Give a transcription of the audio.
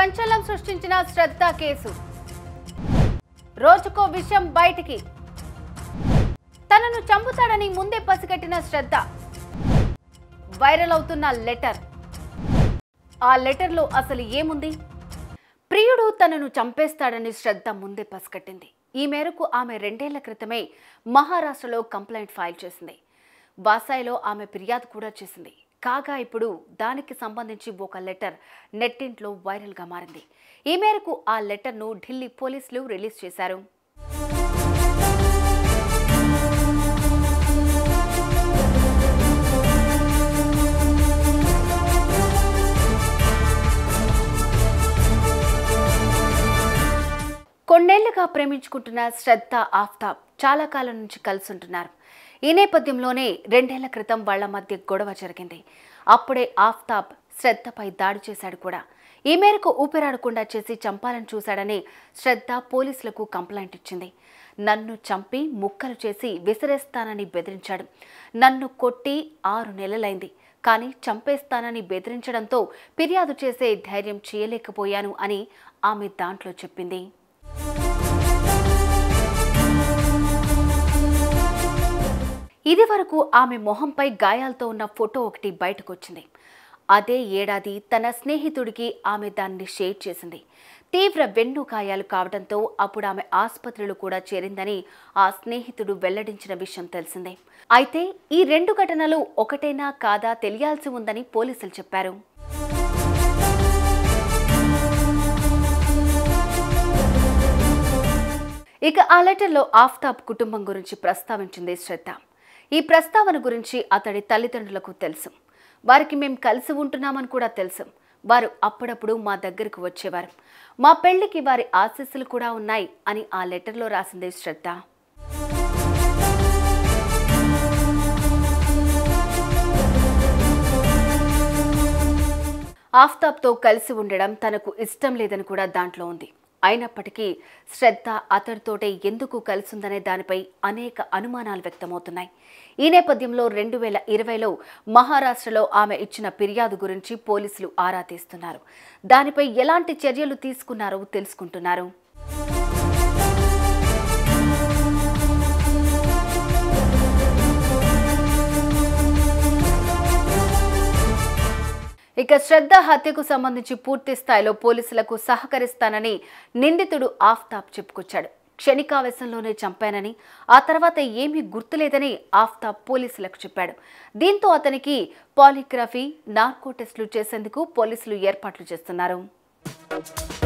సంచలనం సృష్టించిన శ్రద్ధ కేసు రోజుకో విషయం బయటికి తనను చంపుతాడని ముందే పసిగట్టిన శ్రద్ధ వైరల్ అవుతున్న లెటర్ ఆ లెటర్లో అసలు ఏముంది ప్రియుడు తనను చంపేస్తాడని శ్రద్ధ ముందే పసిగట్టింది ఈ మేరకు ఆమె రెండేళ్ల క్రితమే మహారాష్ట్రలో కంప్లైంట్ ఫైల్ చేసింది వాసాయిలో ఆమె ఫిర్యాదు కూడా చేసింది కాగా ఇప్పుడు దానికి సంబంధించి ఒక లెటర్ నెట్టింట్లో వైరల్గా మారింది ఈ మేరకు ఆ లెటర్ను ఢిల్లీ పోలీసులు రిలీజ్ చేశారు కొన్నేళ్లుగా ప్రేమించుకుంటున్న శ్రద్ధ ఆఫ్తాబ్ చాలా కాలం నుంచి కలిసి ఉంటున్నారు ఈ నేపథ్యంలోనే రెండేళ్ల క్రితం వాళ్ల మధ్య గొడవ జరిగింది అప్పుడే ఆఫ్తాబ్ శ్రద్ధపై దాడి చేశాడు కూడా ఈ మేరకు ఊపిరాడకుండా చేసి చంపాలని చూశాడని శ్రద్ధ పోలీసులకు కంప్లైంట్ ఇచ్చింది నన్ను చంపి ముక్కలు చేసి విసిరేస్తానని బెదిరించాడు నన్ను కొట్టి ఆరు నెలలైంది కానీ చంపేస్తానని బెదిరించడంతో ఫిర్యాదు చేసే ధైర్యం చేయలేకపోయాను అని ఆమె దాంట్లో చెప్పింది ఇది వరకు ఆమె మొహంపై గాయాలతో ఉన్న ఫోటో ఒకటి బయటకొచ్చింది అదే ఏడాది తన స్నేహితుడికి ఆమె దాన్ని షేర్ చేసింది తీవ్ర వెన్ను గాయాలు కావడంతో అప్పుడు ఆమె ఆసుపత్రిలో కూడా చేరిందని ఆ స్నేహితుడు వెల్లడించిన విషయం తెలిసిందే అయితే ఈ రెండు ఘటనలు ఒకటేనా కాదా తెలియాల్సి ఉందని పోలీసులు చెప్పారు ఇక ఆ లెటర్లో ఆఫ్తాబ్ కుటుంబం గురించి ప్రస్తావించింది శ్రద్ధ ఈ ప్రస్తావన గురించి అతడి తల్లిదండ్రులకు తెలుసు వారికి మేము కలిసి ఉంటున్నామని కూడా తెలుసు వారు అప్పుడప్పుడు మా దగ్గరకు వచ్చేవారు మా పెళ్లికి వారి ఆశీస్సులు కూడా ఉన్నాయి అని ఆ లెటర్లో రాసింది శ్రద్ధ ఆఫ్తాబ్తో కలిసి ఉండడం తనకు ఇష్టం లేదని కూడా దాంట్లో ఉంది అయినప్పటికీ శ్రద్ధ అతడితోటే ఎందుకు కలిసిందనే దానిపై అనేక అనుమానాలు వ్యక్తమవుతున్నాయి ఈ నేపథ్యంలో రెండు వేల ఇరవైలో మహారాష్ట్రలో ఆమె ఇచ్చిన ఫిర్యాదు గురించి పోలీసులు ఆరా తీస్తున్నారు దానిపై ఎలాంటి చర్యలు తీసుకున్నారో తెలుసుకుంటున్నారు ఇక శ్రద్ధ హత్యకు సంబంధించి పూర్తి స్థాయిలో పోలీసులకు సహకరిస్తానని నిందితుడు ఆఫ్తాబ్ చెప్పుకొచ్చాడు క్షణికావేశంలోనే చంపానని ఆ తర్వాత ఏమీ గుర్తులేదని ఆఫ్తాబ్ పోలీసులకు చెప్పాడు దీంతో అతనికి పాలిగ్రఫీ నార్కో టెస్టులు చేసేందుకు పోలీసులు ఏర్పాట్లు చేస్తున్నారు